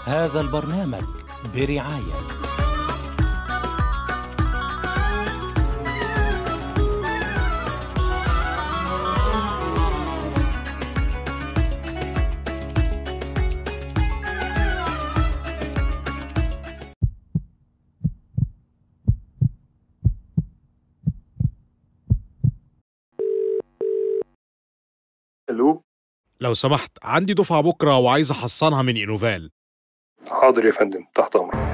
هذا البرنامج برعاية الو لو سمحت عندي دفعة بكرة وعايز أحصنها من إنوفال حاضر يا فندم تحت امرك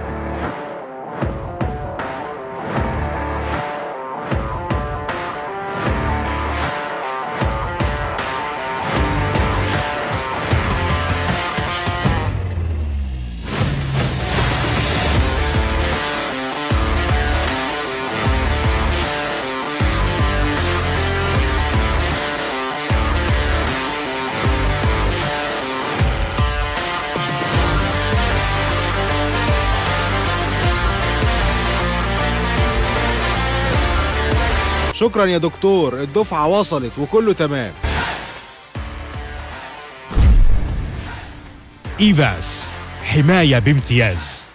شكرا يا دكتور الدفعة وصلت وكله تمام إيفاس حماية بامتياز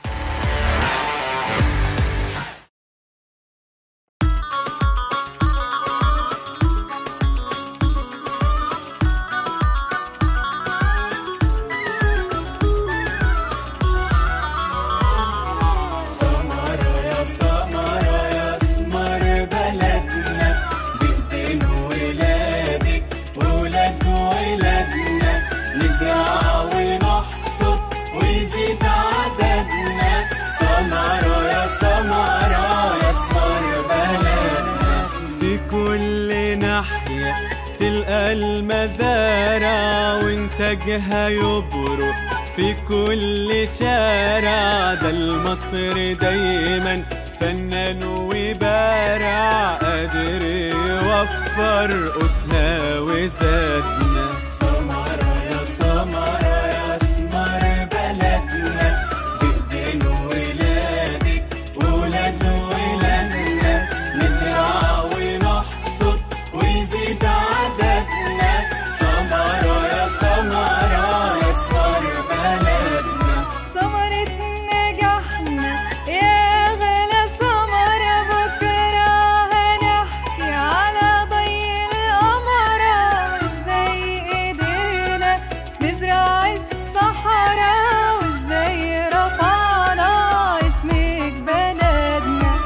في كل ناحية تلقى المزارع وانتاجها يبرق في كل شارع ده المصري دايما فنان وبارع قادر يوفر قوتنا وزادنا سمرة يا سمرة يا اسمر بلدنا بإيدين ولادك وولاد ولادنا نزرع ونحصد ويزيد عددنا سمرة يا سمرة يا اسمر بلدنا ثمرة نجاحنا يا غلا ثمرة بكرة هنحكي على ضي القمرة وازاي قدرنا نزرع الصحراء وازاي رفعنا اسمك بلدنا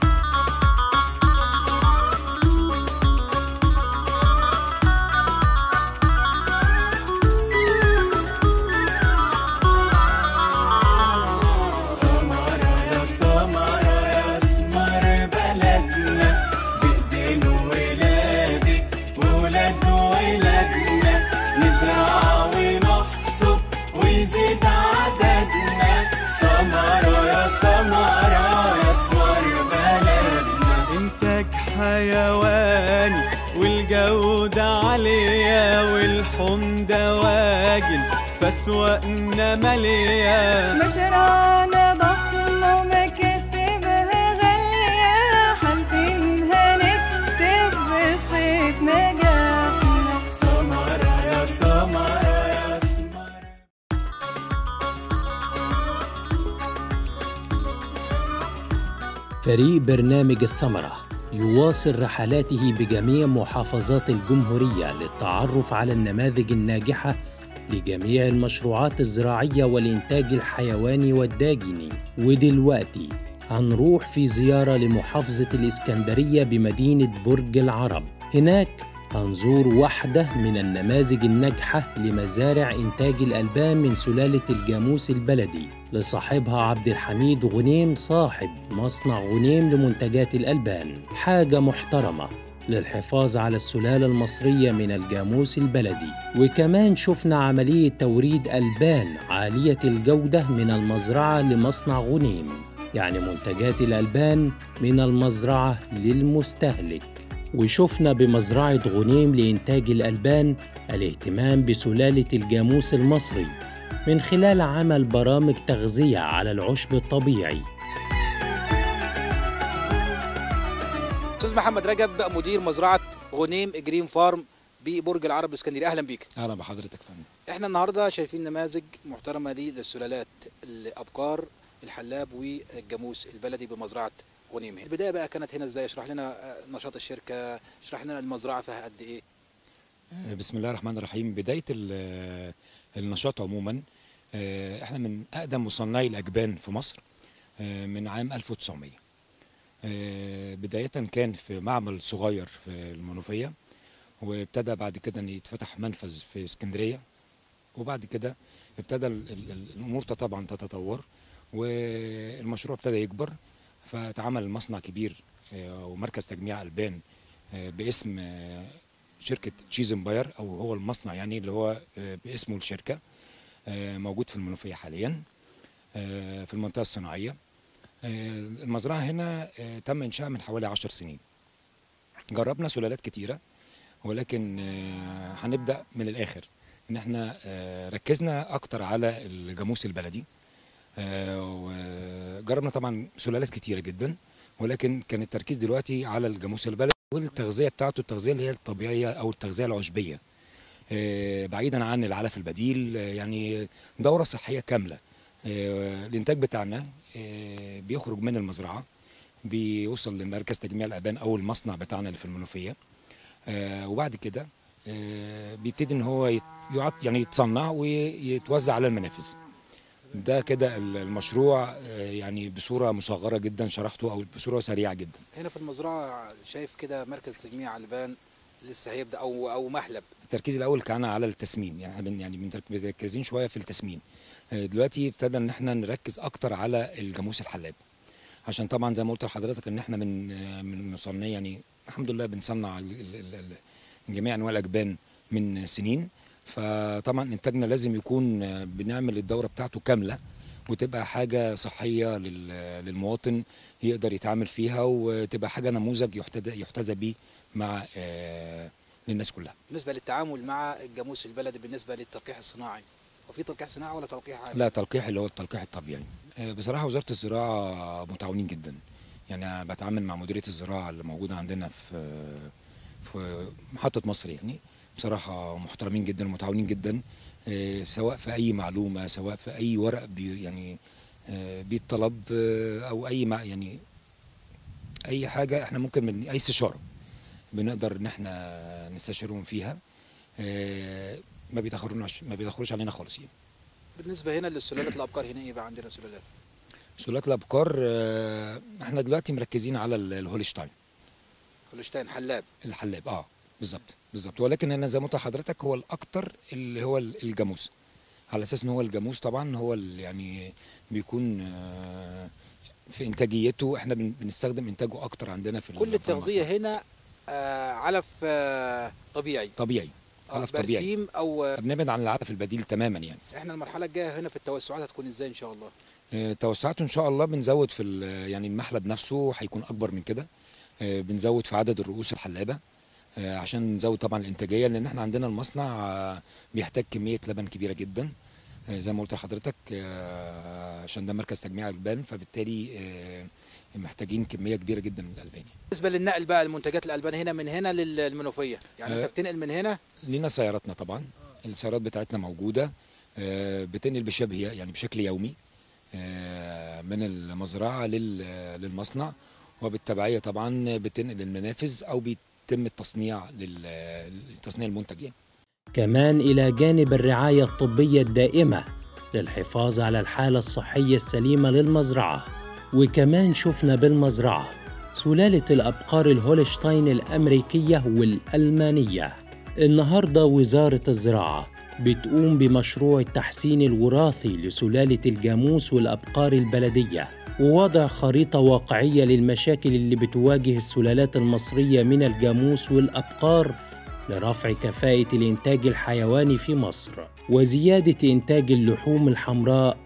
سمرة يا سمرة يا اسمر بلدنا بإيدين ولادك وولاد ولادنا نزرع ونحصد ويزيد عددنا سمرة يا سمرة يا اسمر بلدنا انتاج حيواني والجودة عالية والحمدة واجن فاسواقنا مالية مشروعنا ضخم ومكاسبها غالية حالفين هنكتب قصة نجاحنا سمرة يا سمرة يا سمرة فريق برنامج الثمرة يواصل رحلاته بجميع محافظات الجمهورية للتعرف على النماذج الناجحة لجميع المشروعات الزراعية والإنتاج الحيواني والداجني ودلوقتي هنروح في زيارة لمحافظة الإسكندرية بمدينة برج العرب هناك هنزور واحدة من النماذج الناجحة لمزارع إنتاج الألبان من سلالة الجاموس البلدي لصاحبها عبد الحميد غنيم صاحب مصنع غنيم لمنتجات الألبان حاجة محترمة للحفاظ على السلالة المصرية من الجاموس البلدي وكمان شفنا عملية توريد ألبان عالية الجودة من المزرعة لمصنع غنيم يعني منتجات الألبان من المزرعة للمستهلك وشفنا بمزرعة غنيم لإنتاج الألبان الاهتمام بسلالة الجاموس المصري من خلال عمل برامج تغذية على العشب الطبيعي استاذ محمد رجب مدير مزرعه غنيم جرين فارم ببرج العرب الاسكندري اهلا بيك اهلا بحضرتك يا فندم احنا النهارده شايفين نماذج محترمه دي للسلالات الابقار الحلاب والجاموس البلدي بمزرعه غنيم البدايه بقى كانت هنا ازاي اشرح لنا آه، نشاط الشركه اشرح لنا المزرعه فيها قد ايه بسم الله الرحمن الرحيم بداية ال- النشاط عموما آه، احنا من أقدم مصنعي الأجبان في مصر آه، من عام 1900 آه، بداية كان في معمل صغير في المنوفية وابتدى بعد كده ان يتفتح منفذ في اسكندرية وبعد كده ابتدى ال- ال- ال- الأمور طبعا تتطور والمشروع ابتدى يكبر فتعمل مصنع كبير آه، ومركز تجميع ألبان آه، باسم آه، شركة تشيز امباير او هو المصنع يعني اللي هو آه، باسمه الشركة آه، موجود في المنوفية حاليا آه، في المنطقة الصناعية آه، المزرعة هنا آه، تم إنشائها من حوالي عشر سنين جربنا سلالات كتيرة ولكن آه، هنبدأ من الآخر إن احنا آه، ركزنا أكتر على الجاموس البلدي آه، وجربنا طبعا سلالات كتيرة جدا ولكن كان التركيز دلوقتي على الجاموس البلدي والتغذية بتاعته التغذية اللي هي الطبيعية أو التغذية العشبية آه، بعيدا عن العلف البديل آه، يعني دورة صحية كاملة آه، الإنتاج بتاعنا آه، بيخرج من المزرعة بيوصل لمركز تجميع الأبان أو المصنع بتاعنا اللي في المنوفية آه، وبعد كده آه، بيبتدي ان هو يت- يعط يعني يتصنع ويتوزع على المنافذ ده كده ال- المشروع آه، يعني بصوره مصغره جدا شرحته او بصوره سريعه جدا هنا في المزرعه شايف كده مركز تجميع البان لسه هيبدا او او محلب التركيز الاول كان على التسمين يعني إحنا بن- يعني بنترك- مركزين شويه في التسمين آه، دلوقتي ابتدى ان احنا نركز اكتر على الجاموس الحلاب عشان طبعا زي ما قلت لحضرتك ان احنا من آه، من مصنعي يعني الحمد لله بنصنع ال- ال- ال- ال- جميع انواع الاجبان من سنين فطبعا انتاجنا لازم يكون آه، بنعمل الدوره بتاعته كامله وتبقى حاجه صحيه لل- للمواطن يقدر يتعامل فيها وتبقى حاجه نموذج يحتذى يحتذى بيه مع آه، للناس كلها بالنسبه للتعامل مع الجاموس البلدي بالنسبه للتلقيح الصناعي وفي تلقيح صناعي ولا تلقيح عادي لا تلقيح اللي هو التلقيح الطبيعي آه، بصراحه وزاره الزراعه متعاونين جدا يعني أنا بتعامل مع مديريه الزراعه اللي موجوده عندنا في في محطه مصر يعني بصراحه محترمين جدا ومتعاونين جدا آه، سواء في اي معلومه سواء في اي ورق بي يعني آه، بيتطلب آه، او اي مع يعني اي حاجه احنا ممكن من اي استشاره بنقدر ان احنا نستشيرهم فيها آه، ما بيتاخروناش ما بيتاخروش علينا خالص يعني بالنسبه هنا للسلالات الابقار هنا ايه بقى عندنا سلالات سلالات الابقار آه، احنا دلوقتي مركزين على ال- الهولشتاين هولشتاين حلاب الحلاب اه بالظبط بالظبط ولكن انا زي ما قلت لحضرتك هو الاكتر اللي هو ال- الجاموس على اساس ان هو الجاموس طبعا هو ال- يعني بيكون آه، في انتاجيته احنا بن- بنستخدم انتاجه اكتر عندنا في ال- كل في التغذيه المصنع. هنا آه علف آه طبيعي طبيعي آه، علف طبيعي برسيم او آه، بنبعد عن العلف البديل تماما يعني احنا المرحله الجايه هنا في التوسعات هتكون ازاي ان شاء الله آه، توسعاته ان شاء الله بنزود في ال- يعني المحلب نفسه هيكون اكبر من كده آه، بنزود في عدد الرؤوس الحلابه آه، عشان نزود طبعا الانتاجيه لان احنا عندنا المصنع آه، بيحتاج كميه لبن كبيره جدا آه، زي ما قلت لحضرتك آه، عشان ده مركز تجميع البان فبالتالي آه، محتاجين كميه كبيره جدا من الالبان بالنسبه للنقل بقى المنتجات الالبان هنا من هنا للمنوفيه يعني آه. انت بتنقل من هنا لينا سياراتنا طبعا السيارات بتاعتنا موجوده آه، بتنقل بشبه يعني بشكل يومي آه، من المزرعه لل- للمصنع وبالتبعيه طبعا بتنقل المنافذ او بيتم التصنيع لل- لتصنيع المنتج يعني كمان إلى جانب الرعاية الطبية الدائمة للحفاظ على الحالة الصحية السليمة للمزرعة وكمان شفنا بالمزرعة سلالة الأبقار الهولشتاين الأمريكية والألمانية النهاردة وزارة الزراعة بتقوم بمشروع التحسين الوراثي لسلالة الجاموس والأبقار البلدية ووضع خريطة واقعية للمشاكل اللي بتواجه السلالات المصرية من الجاموس والأبقار لرفع كفاءة الإنتاج الحيواني في مصر وزيادة إنتاج اللحوم الحمراء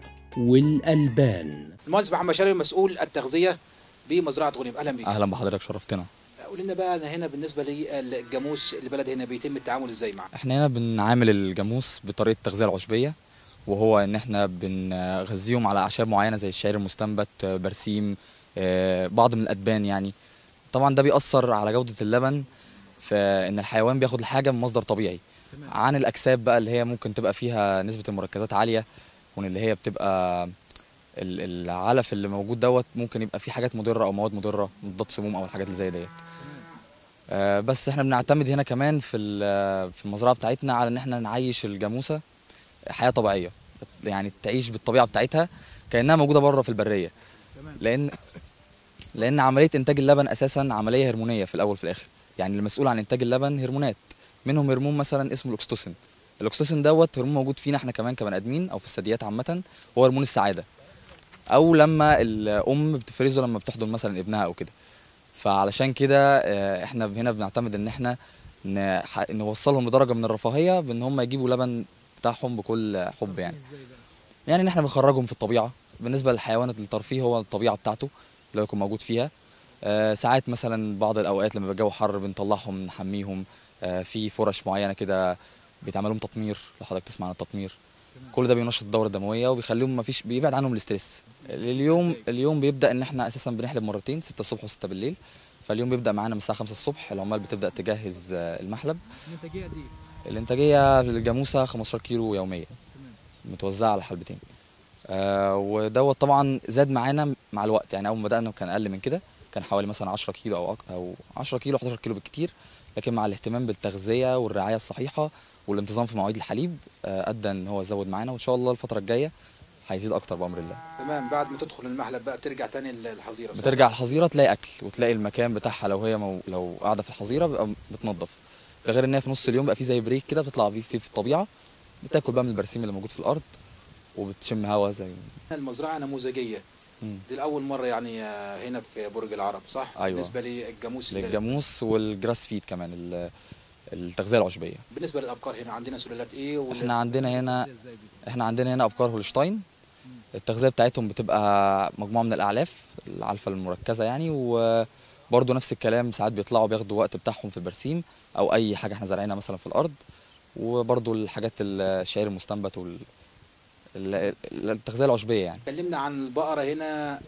والألبان المهندس محمد شرقي مسؤول التغذيه بمزرعه غنيم اهلا بيك اهلا بحضرتك شرفتنا قول لنا بقى أنا هنا بالنسبه للجاموس البلد هنا بيتم التعامل ازاي معاه احنا هنا بنعامل الجاموس بطريقه التغذيه العشبيه وهو ان احنا بنغذيهم على اعشاب معينه زي الشعير المستنبت آه، برسيم آه، بعض من الادبان يعني طبعا ده بيأثر على جوده اللبن فان الحيوان بياخد الحاجه من مصدر طبيعي عن الاكساب بقى اللي هي ممكن تبقى فيها نسبه المركزات عاليه وان اللي هي بتبقى ال- العلف اللي موجود دوت ممكن يبقى فيه حاجات مضره او مواد مضره مضادات سموم او الحاجات اللي زي ديت آه، بس احنا بنعتمد هنا كمان في ال- في المزرعه بتاعتنا على ان احنا نعيش الجاموسه حياه طبيعيه يعني تعيش بالطبيعه بتاعتها كانها موجوده بره في البريه لان لان عمليه انتاج اللبن اساسا عمليه هرمونيه في الاول وفي الاخر يعني المسؤول عن انتاج اللبن هرمونات منهم هرمون مثلا اسمه الاكستوسين الاكستوسين دوت هرمون موجود فينا احنا كمان كبني ادمين او في الثدييات عامه هو هرمون السعاده او لما الام بتفرزه لما بتحضن مثلا ابنها او كده فعلشان كده آه، احنا هنا بنعتمد ان احنا ن- ح- نوصلهم لدرجه من الرفاهيه بان هم يجيبوا لبن بتاعهم بكل حب يعني يعني ان احنا بنخرجهم في الطبيعه بالنسبه للحيوانات الترفيه هو الطبيعه بتاعته اللي هو يكون موجود فيها آه، ساعات مثلا بعض الاوقات لما الجو حر بنطلعهم نحميهم آه، في فرش معينه كده بيتعمل لهم تطمير لو حضرتك تسمع عن التطمير كل ده بينشط الدوره الدمويه وبيخليهم ما فيش بيبعد عنهم الاسترس اليوم اليوم بيبدا ان احنا اساسا بنحلب مرتين 6 الصبح و6 بالليل فاليوم بيبدا معانا من الساعه 5 الصبح العمال بتبدا تجهز آه، المحلب الانتاجيه دي الانتاجيه للجاموسه 15 كيلو يوميا متوزعه على حلبتين آه ودوت طبعا زاد معانا مع الوقت يعني اول ما بدانا كان اقل من كده كان حوالي مثلا 10 كيلو او أك- او 10 كيلو 11 كيلو بالكتير لكن مع الاهتمام بالتغذيه والرعايه الصحيحه والانتظام في مواعيد الحليب آه ادى ان هو زود معانا وان شاء الله الفتره الجايه هيزيد اكتر بامر الله تمام بعد ما تدخل المحلب بقى بترجع تاني الحظيره صح؟ بترجع الحظيره تلاقي اكل وتلاقي المكان بتاعها لو هي مو لو قاعده في الحظيره بيبقى بتنظف ده غير ان هي في نص اليوم بقى في زي بريك كده بتطلع بيه فيه في الطبيعه بتاكل بقى من البرسيم اللي موجود في الارض وبتشم هوا زي المزرعه نموذجيه مم. دي لاول مره يعني آه، هنا في برج العرب صح أيوة. بالنسبه للجاموس اللي- للجاموس والجراس فيد كمان ال- التغذيه العشبيه بالنسبه للابقار هنا عندنا سلالات ايه وال- احنا عندنا هنا احنا عندنا هنا ابقار هولشتاين التغذيه بتاعتهم بتبقى مجموعه من الاعلاف العلفه المركزه يعني وبرضه نفس الكلام ساعات بيطلعوا بياخدوا وقت بتاعهم في البرسيم او اي حاجه احنا زارعينها مثلا في الارض وبرضه الحاجات الشعير المستنبت وال ال- ال- التغذيه العشبيه يعني اتكلمنا عن البقره هنا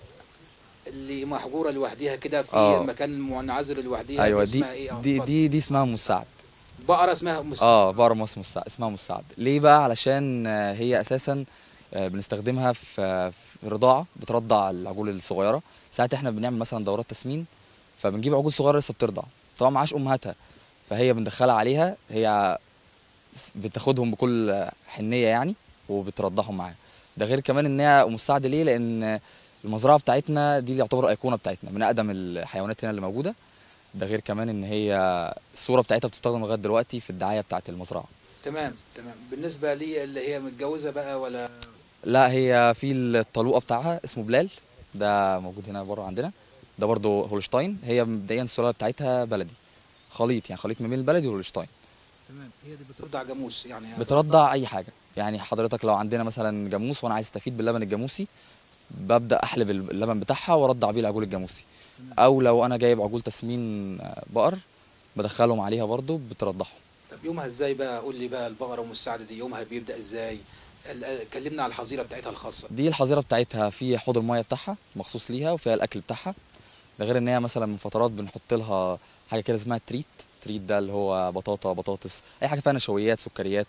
اللي محجوره لوحديها كده في آه. مكان منعزل لوحديها ايوه دي اسمها ايه دي دي, دي اسمها مساعد بقره اسمها مس... اه بقرة مصر مساعد اسمها مساعد ليه بقى علشان آه، هي اساسا آه، بنستخدمها في في رضاعه بترضع العجول الصغيره ساعات احنا بنعمل مثلا دورات تسمين فبنجيب عجول صغيره لسه بترضع طبعا معاش امهاتها فهي بندخلها عليها هي بتاخدهم بكل حنيه يعني وبترضعهم معاها ده غير كمان ان هي مساعده ليه لان المزرعه بتاعتنا دي يعتبر ايقونه بتاعتنا من اقدم الحيوانات هنا اللي موجوده ده غير كمان ان هي الصوره بتاعتها بتستخدم لغايه دلوقتي في الدعايه بتاعت المزرعه تمام تمام بالنسبه لي اللي هي متجوزه بقى ولا لا هي في الطلوقه بتاعها اسمه بلال ده موجود هنا بره عندنا ده برضه هولشتاين هي مبدئيا السلاله بتاعتها بلدي خليط يعني خليط ما بين البلدي والهولشتاين تمام هي دي بترضع جاموس يعني بترضع اي حاجه يعني حضرتك لو عندنا مثلا جاموس وانا عايز استفيد باللبن الجاموسي ببدا احلب اللبن بتاعها وارضع بيه العجول الجاموسي او لو انا جايب عجول تسمين بقر بدخلهم عليها برضه بترضعهم طب يومها ازاي بقى قول لي بقى البقره المساعده دي يومها بيبدا ازاي ال- كلمنا على الحظيره بتاعتها الخاصه دي الحظيره بتاعتها في حوض الميه بتاعها مخصوص ليها وفيها الاكل بتاعها ده غير ان هي مثلا من فترات بنحط لها حاجه كده اسمها تريت تريت ده اللي هو بطاطا بطاطس اي حاجه فيها نشويات سكريات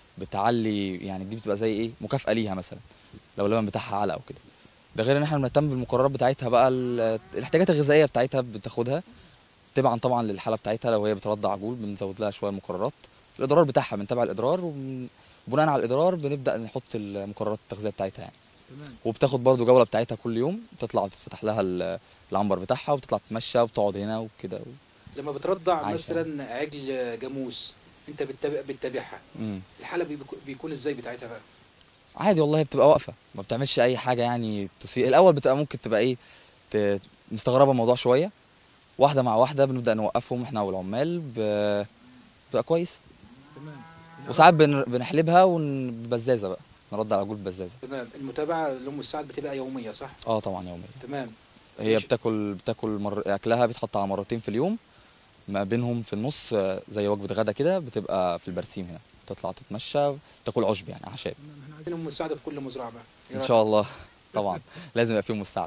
بتعلي يعني دي بتبقى زي ايه مكافاه ليها مثلا لو اللبن بتاعها على او كده ده غير ان احنا بنهتم بالمقررات بتاعتها بقى ال- الاحتياجات الغذائيه بتاعتها بتاخدها تبعا طبعا للحاله بتاعتها لو هي بترضع عجول بنزود لها شويه مقررات الادرار بتاعها بنتابع الادرار وبناء على الادرار بنبدا نحط المقررات التغذيه بتاعتها يعني تمام وبتاخد برضو جوله بتاعتها كل يوم تطلع وتتفتح لها ال- العنبر بتاعها وتطلع تتمشى وتقعد هنا وكده لما بترضع عايشة. مثلا عجل جاموس انت بتتابع بتتابعها مم. الحاله بيكون- بيكون ازاي بتاعتها بقى عادي والله بتبقى واقفه ما بتعملش اي حاجه يعني تسيء الاول بتبقى ممكن تبقى ايه ت- مستغربه الموضوع شويه واحده مع واحده بنبدا نوقفهم احنا والعمال ب- بتبقى كويسه تمام وساعات بن- بنحلبها ونبزازه بقى نرد على عجول بزازه تمام المتابعه لام السعد بتبقى يوميه صح اه طبعا يوميا تمام هي ماشي. بتاكل بتاكل مر... اكلها بيتحط على مرتين في اليوم ما بينهم في النص آه، زي وجبه غدا كده بتبقى في البرسيم هنا تطلع تتمشى تاكل عشب يعني اعشاب احنا عايزين ام السعد في كل مزرعه بقى إيه ان رأيك؟ شاء الله طبعا لازم يبقى فيهم مساعد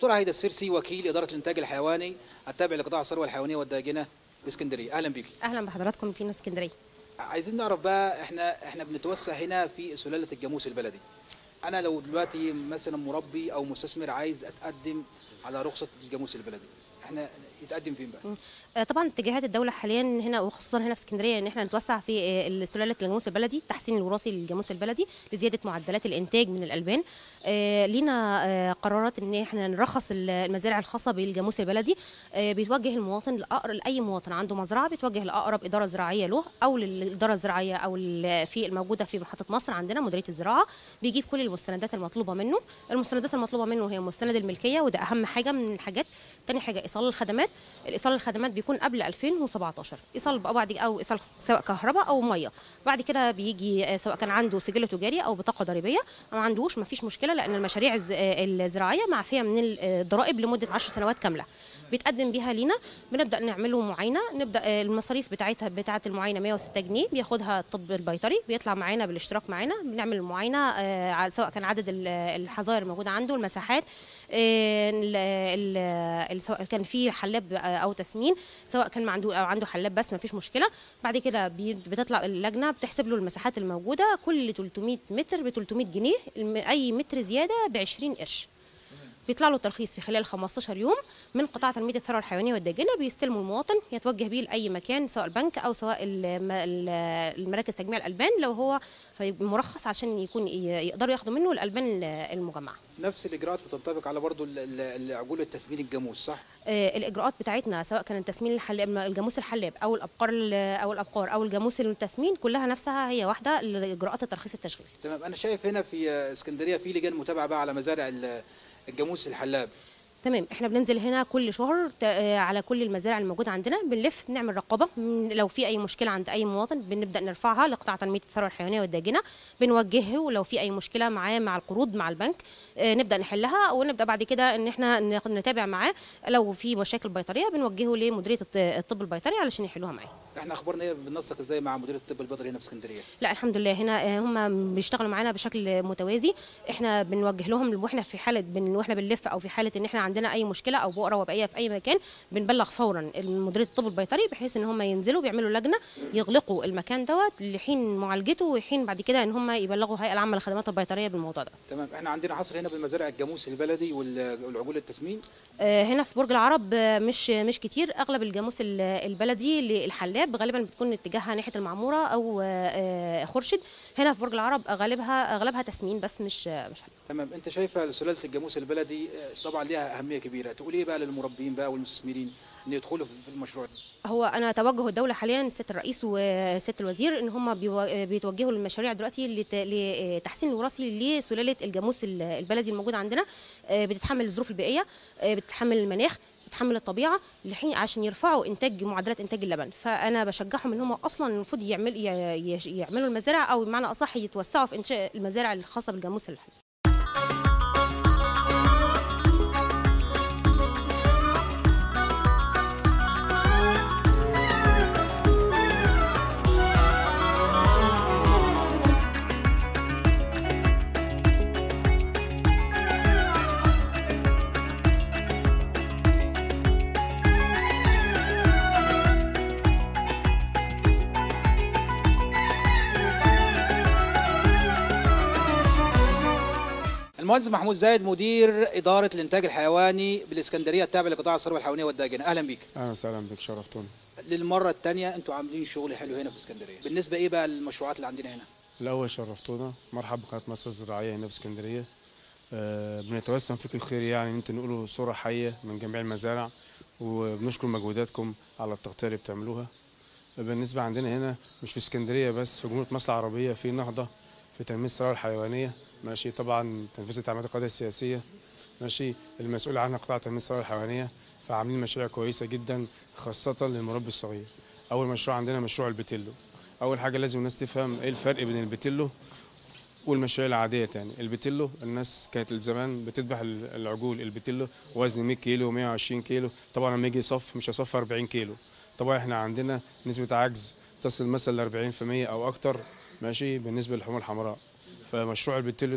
دكتوره هيدا السرسي وكيل اداره الانتاج الحيواني التابع لقطاع الثروه الحيوانيه والداجنه باسكندريه اهلا بيكي اهلا بحضراتكم في اسكندريه عايزين نعرف بقى احنا احنا بنتوسع هنا في سلاله الجاموس البلدي انا لو دلوقتي مثلا مربي او مستثمر عايز اتقدم على رخصه الجاموس البلدي احنا يتقدم فين بقى آه، طبعا اتجاهات الدوله حاليا هنا وخصوصا هنا في اسكندريه ان احنا نتوسع في آه، سلاله الجاموس البلدي التحسين الوراثي للجاموس البلدي لزياده معدلات الانتاج من الالبان آه، لينا آه، قرارات ان احنا نرخص ال- المزارع الخاصه بالجاموس البلدي آه، بيتوجه المواطن لاقرب لاي مواطن عنده مزرعه بيتوجه لاقرب اداره زراعيه له او للاداره الزراعيه او ال- في الموجوده في محطه مصر عندنا مديريه الزراعه بيجيب كل المستندات المطلوبه منه المستندات المطلوبه منه هي مستند الملكيه وده اهم حاجه من الحاجات تاني حاجه ايصال الخدمات الايصال الخدمات بيكون قبل 2017 ايصال بقى بعد او ايصال سواء كهرباء او ميه بعد كده بيجي آه، سواء كان عنده سجل تجاري او بطاقه ضريبيه ما عندوش ما فيش مشكله لان المشاريع الز- آه، الزراعيه معفيه من الضرائب لمده 10 سنوات كامله بيتقدم بيها لينا بنبدا نعمل له معاينه نبدا آه، المصاريف بتاعتها بتاعه المعاينه 106 جنيه بياخدها الطب البيطري بيطلع معانا بالاشتراك معانا بنعمل المعاينه آه، ع- سواء كان عدد ال- الحظائر الموجوده عنده المساحات آه، ال- ال- ال- سواء كان في حلاب آه، او تسمين سواء كان ما عنده او عنده حلاب بس ما فيش مشكله بعد كده بي- بتطلع اللجنه بتحسب له المساحات الموجوده كل 300 متر ب 300 جنيه الم- اي متر زياده ب 20 قرش بيطلع له ترخيص في خلال 15 يوم من قطاع تنميه الثروه الحيوانيه والداجنه بيستلموا المواطن يتوجه بيه لاي مكان سواء البنك او سواء الم- ال- المراكز تجميع الالبان لو هو هيبقى مرخص عشان يكون ي- يقدروا ياخدوا منه الالبان ال- المجمعه نفس الاجراءات بتنطبق على برضو ال- ال- العجول التسمين الجاموس صح آه، الاجراءات بتاعتنا سواء كان التسمين الحلاب الجاموس الحلاب او الابقار ال- او الابقار او الجاموس التسمين كلها نفسها هي واحده لاجراءات الترخيص التشغيل تمام انا شايف هنا في آه، اسكندريه في لجان متابعه بقى على مزارع ال- الجاموس الحلاب تمام احنا بننزل هنا كل شهر ت- آه، على كل المزارع الموجوده عندنا بنلف بنعمل رقابه من- لو في اي مشكله عند اي مواطن بنبدا نرفعها لقطاع تنميه الثروه الحيوانيه والداجنه بنوجهه ولو في اي مشكله معاه مع القروض مع البنك آه، نبدا نحلها ونبدا بعد كده ان احنا ناخد- نتابع معاه لو في مشاكل بيطريه بنوجهه لمديريه الط- الطب البيطري علشان يحلوها معاه احنا اخبارنا ايه بننسق ازاي مع مدير الطب البيطري هنا في اسكندريه لا الحمد لله هنا آه، هم بيشتغلوا معانا بشكل متوازي احنا بنوجه لهم واحنا في حاله بن واحنا بنلف او في حاله ان احنا عندنا اي مشكله او بؤره وبائيه في اي مكان بنبلغ فورا مديريه الطب البيطري بحيث ان هم ينزلوا بيعملوا لجنه يغلقوا المكان دوت لحين معالجته وحين بعد كده ان هم يبلغوا الهيئه العامه للخدمات البيطريه بالموضوع ده تمام احنا عندنا حصر هنا بالمزارع الجاموس البلدي وال- والعجول التسمين آه، هنا في برج العرب آه، مش مش كتير اغلب الجاموس ال- البلدي للحلاب غالبا بتكون اتجاهها ناحيه المعموره او آه، آه، خورشيد هنا في برج العرب غالبها اغلبها تسمين بس مش آه، مش حلاب تمام انت شايفه سلاله الجاموس البلدي آه، طبعا ليها اهميه كبيره تقول ايه بقى للمربين بقى والمستثمرين ان يدخلوا في المشروع ده هو انا توجه الدوله حاليا سياده الرئيس وسياده الوزير ان هم بيو- بيتوجهوا للمشاريع دلوقتي لت- لتحسين الوراثي لسلاله الجاموس ال- البلدي الموجود عندنا آه، بتتحمل الظروف البيئيه آه، بتتحمل المناخ بتحمل الطبيعه لحين عشان يرفعوا انتاج معدلات انتاج اللبن فانا بشجعهم ان هم اصلا المفروض يعمل ي- ي- يعملوا المزارع او بمعنى اصح يتوسعوا في انشاء المزارع الخاصه بالجاموس الحلبي المهندس محمود زايد مدير اداره الانتاج الحيواني بالاسكندريه التابع لقطاع الثروه الحيوانيه والداجنه اهلا بيك اهلا وسهلا بك شرفتونا للمره الثانيه انتوا عاملين شغل حلو هنا في اسكندريه بالنسبه ايه بقى المشروعات اللي عندنا هنا الاول شرفتونا مرحبا بقناه مصر الزراعيه هنا في اسكندريه آه بنتوسم فيكم الخير يعني ان انتوا نقولوا صوره حيه من جميع المزارع وبنشكر مجهوداتكم على التغطيه اللي بتعملوها بالنسبه عندنا هنا مش في اسكندريه بس في جمهوريه مصر العربيه في نهضه في تنميه الثروه الحيوانيه ماشي طبعا تنفيذ تعليمات القياده السياسيه ماشي المسؤول عنها قطاع تنميه الثروه الحيوانيه فعاملين مشاريع كويسه جدا خاصه للمربي الصغير اول مشروع عندنا مشروع البتيلو اول حاجه لازم الناس تفهم ايه الفرق بين البتيلو والمشاريع العاديه تاني البتيلو الناس كانت زمان بتذبح ال- العجول البتيلو وزن 100 كيلو و120 كيلو طبعا لما يجي يصف مش هيصف 40 كيلو طبعا احنا عندنا نسبه عجز تصل مثلا ل 40% او اكتر ماشي بالنسبه للحمى الحمراء فمشروع البتيلو ده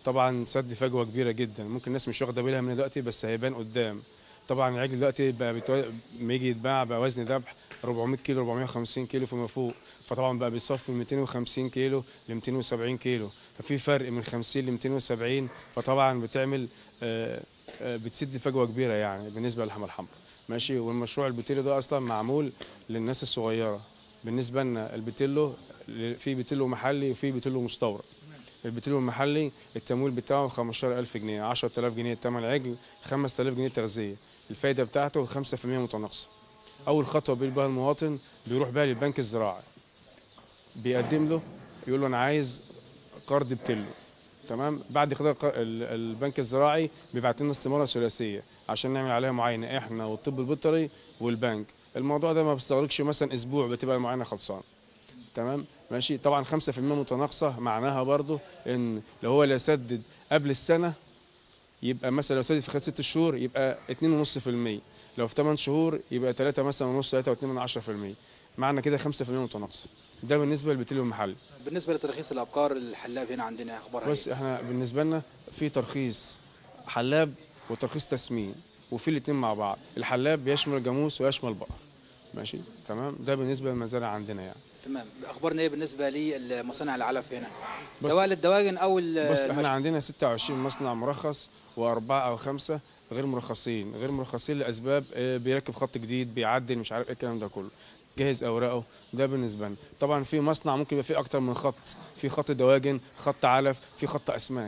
طبعا سد فجوه كبيره جدا ممكن الناس مش واخده بالها من دلوقتي بس هيبان قدام طبعا العجل دلوقتي بقى بيتو... لما يجي يتباع بقى وزن ذبح 400 كيلو 450 كيلو فيما فوق فطبعا بقى بيصفي من 250 كيلو ل 270 كيلو ففي فرق من 50 ل 270 فطبعا بتعمل آه، آه، بتسد فجوه كبيره يعني بالنسبه للحمى الحمراء ماشي والمشروع البوتيلو ده اصلا معمول للناس الصغيره بالنسبه لنا البتيلو في بتيلو محلي وفي بتيلو مستورد البتيلو المحلي التمويل بتاعه 15000 جنيه 10000 جنيه ثمن عجل 5000 جنيه تغذيه الفايده بتاعته 5% متناقصه اول خطوه بيقول بها المواطن بيروح بها للبنك الزراعي بيقدم له يقول له انا عايز قرض بتلو تمام بعد كده الق- ال- البنك الزراعي بيبعت لنا استماره ثلاثيه عشان نعمل عليها معاينه احنا والطب البيطري والبنك الموضوع ده ما بيستغرقش مثلا اسبوع بتبقى المعاينه خلصانه تمام ماشي طبعا 5% متناقصه معناها برضو ان لو هو اللي يسدد قبل السنه يبقى مثلا لو سدد في خلال ست شهور يبقى 2.5% لو في 8 شهور يبقى 3 مثلا ونص 3 و2 من 10% معنى كده 5% متناقصه ده بالنسبه للبتيل المحلي بالنسبه لترخيص الابقار الحلاب هنا عندنا اخبارها بص إيه؟ احنا بالنسبه لنا في ترخيص حلاب وترخيص تسمين وفي الاثنين مع بعض الحلاب بيشمل جاموس ويشمل بقر ماشي تمام ده بالنسبه للمزارع عندنا يعني تمام اخبارنا ايه بالنسبه لمصانع العلف هنا بص- سواء للدواجن او ال- بص احنا المشي. عندنا 26 مصنع مرخص واربعه او خمسه غير مرخصين غير مرخصين لاسباب آه، بيركب خط جديد بيعدل مش عارف ايه الكلام ده كله جهز اوراقه ده بالنسبه لنا طبعا في مصنع ممكن يبقى فيه اكتر من خط في خط دواجن خط علف في خط اسماك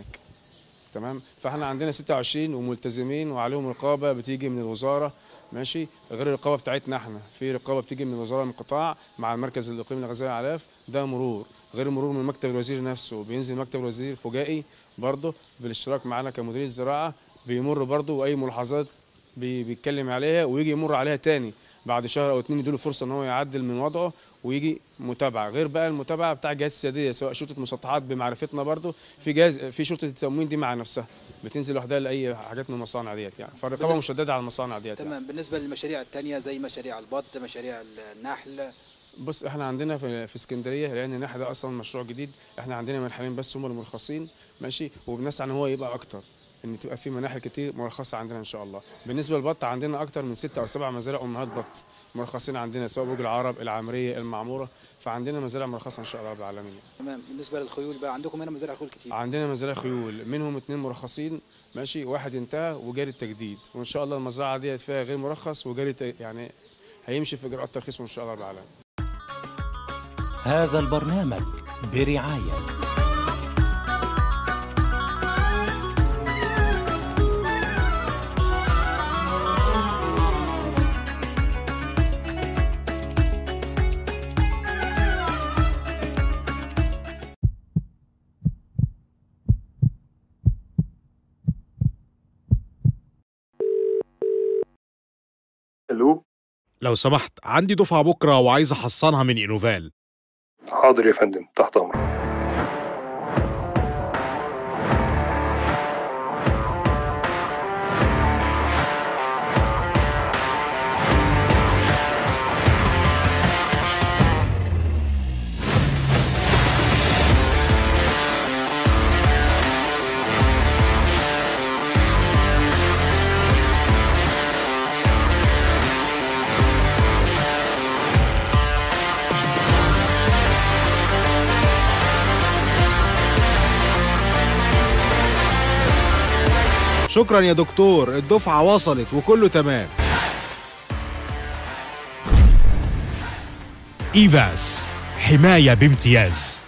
تمام فاحنا عندنا 26 وملتزمين وعليهم رقابه بتيجي من الوزاره ماشي غير الرقابه بتاعتنا احنا في رقابه بتيجي من الوزاره من القطاع مع المركز الاقليمي لغذاء الاعلاف ده مرور غير مرور من مكتب الوزير نفسه بينزل مكتب الوزير فجائي برضه بالاشتراك معانا كمدير الزراعه بيمر برضه واي ملاحظات بي- بيتكلم عليها ويجي يمر عليها تاني بعد شهر او اتنين يديله فرصه ان هو يعدل من وضعه ويجي متابعه غير بقى المتابعه بتاع الجهات السياديه سواء شرطه مسطحات بمعرفتنا برضو في جهاز في شرطه التموين دي مع نفسها بتنزل لوحدها لاي حاجات من المصانع ديت يعني فالرقابه بالنسبة- مشدده على المصانع ديت يعني. تمام بالنسبه للمشاريع الثانيه زي مشاريع البط مشاريع النحل بص احنا عندنا في في اسكندريه لان النحل ده اصلا مشروع جديد احنا عندنا منحلين بس هم المرخصين ماشي وبنسعى ان هو يبقى اكتر ان تبقى في مناحل كتير مرخصه عندنا ان شاء الله بالنسبه للبط عندنا اكتر من ستة او سبع مزارع امهات بط مرخصين عندنا سواء برج العرب العامريه المعموره فعندنا مزارع مرخصه ان شاء الله رب العالمين تمام بالنسبه للخيول بقى عندكم هنا مزارع خيول كتير عندنا مزارع خيول منهم اتنين مرخصين ماشي واحد انتهى وجاري التجديد وان شاء الله المزرعه ديت فيها غير مرخص وجاري ت- يعني هيمشي في اجراءات ترخيص وان شاء الله رب العالمين هذا البرنامج برعاية الو لو سمحت عندي دفعة بكرة وعايز أحصنها من إنوفال حاضر يا فندم تحت امرك شكرا يا دكتور الدفعة وصلت وكله تمام إيفاس حماية بامتياز